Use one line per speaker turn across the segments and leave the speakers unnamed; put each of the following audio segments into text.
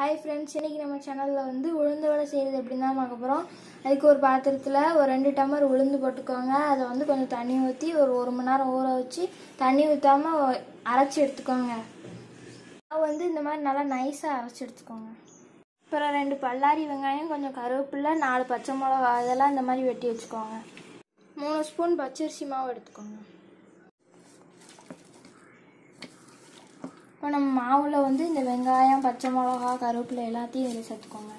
hi friends இன்னைக்கு நம்ம சேனலில் வந்து உளுந்து வடை செய்கிறது எப்படின்னு தான் பார்க்க போகிறோம் அதுக்கு ஒரு பாத்திரத்தில் ஒரு ரெண்டு டம்ளர் உளுந்து போட்டுக்கோங்க அதை வந்து கொஞ்சம் தண்ணி ஊற்றி ஒரு ஒரு மணி நேரம் ஊற வச்சு தண்ணி ஊற்றாமல் அரைச்சி எடுத்துக்கோங்க அது வந்து இந்த மாதிரி நல்லா நைஸாக அரைச்சி எடுத்துக்கோங்க அப்புறம் ரெண்டு பல்லாரி வெங்காயம் கொஞ்சம் கருவேப்பிலை நாலு பச்சை மிளகா இதெல்லாம் இந்த மாதிரி வெட்டி வச்சுக்கோங்க மூணு ஸ்பூன் பச்சரிசி மாவு எடுத்துக்கோங்க இப்போ நம்ம மாவில் வந்து இந்த வெங்காயம் பச்சை மிளகா கருவேப்பிலை எல்லாத்தையும் இதில் சேர்த்துக்கோங்க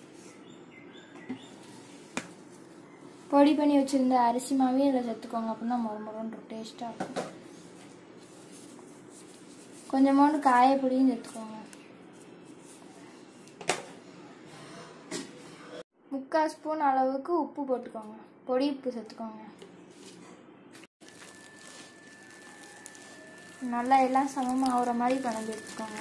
பொடி பண்ணி வச்சுருந்த அரிசி மாவையும் இதில் சேர்த்துக்கோங்க அப்படின்னா முறை முறைன்ற டேஸ்ட்டாக இருக்கும் கொஞ்சமோண்டு காயப்பொடியும் சேர்த்துக்கோங்க முக்கால் ஸ்பூன் அளவுக்கு உப்பு போட்டுக்கோங்க பொடி உப்பு சேர்த்துக்கோங்க நல்லா எல்லாம் சமமாக ஆகுற மாதிரி பிணைஞ்சு எடுத்துக்கோங்க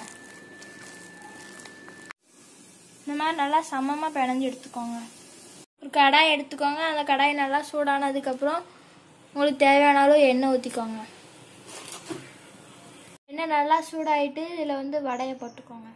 இந்த மாதிரி நல்லா சமமாக பிணைஞ்சு எடுத்துக்கோங்க ஒரு கடாய் எடுத்துக்கோங்க அந்த கடாய் நல்லா சூடானதுக்கப்புறம் உங்களுக்கு தேவையான அளவு எண்ணெய் ஊற்றிக்கோங்க எண்ணெய் நல்லா சூடாயிட்டு இதில் வந்து வடையை போட்டுக்கோங்க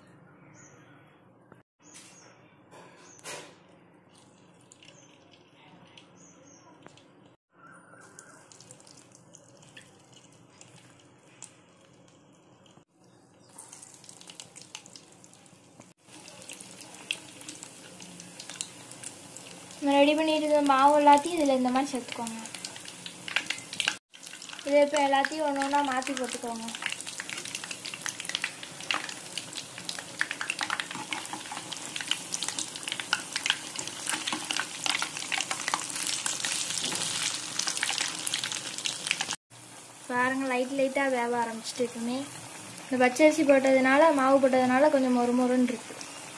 ரெடி பண்ணிட்டு இருந்த மாவு எல்லாத்தையும் இதில் இந்த மாதிரி சேர்த்துக்கோங்க இதை இப்போ எல்லாத்தையும் ஒன்று ஒன்றா மாற்றி போட்டுக்கோங்க பாருங்க லைட் லைட்டாக வேக ஆரம்பிச்சிட்டு இருக்குமே இந்த பச்சரிசி போட்டதுனால மாவு போட்டதுனால கொஞ்சம் மொறு மொறுன்னு இருக்கு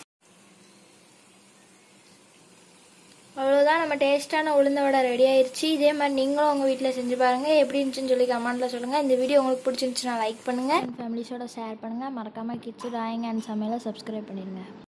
அவ்வளோதான் நம்ம டேஸ்ட்டான உளுந்த வடை ரெடி ஆயிருச்சு இதே மாதிரி நீங்களும் உங்கள் வீட்டில் செஞ்சு பாருங்கள் எப்படி இருந்துச்சுன்னு சொல்லி கமெண்ட்டில் சொல்லுங்கள் இந்த வீடியோ உங்களுக்கு பிடிச்சிருந்துச்சுன்னா லைக் பண்ணுங்கள் ஃபேமிலிஸோட ஷேர் பண்ணுங்கள் மறக்காமல் கிட்ஸ் டிராயிங் அண்ட் சமையலை சப்ஸ்கிரைப் பண்ணிடுங்க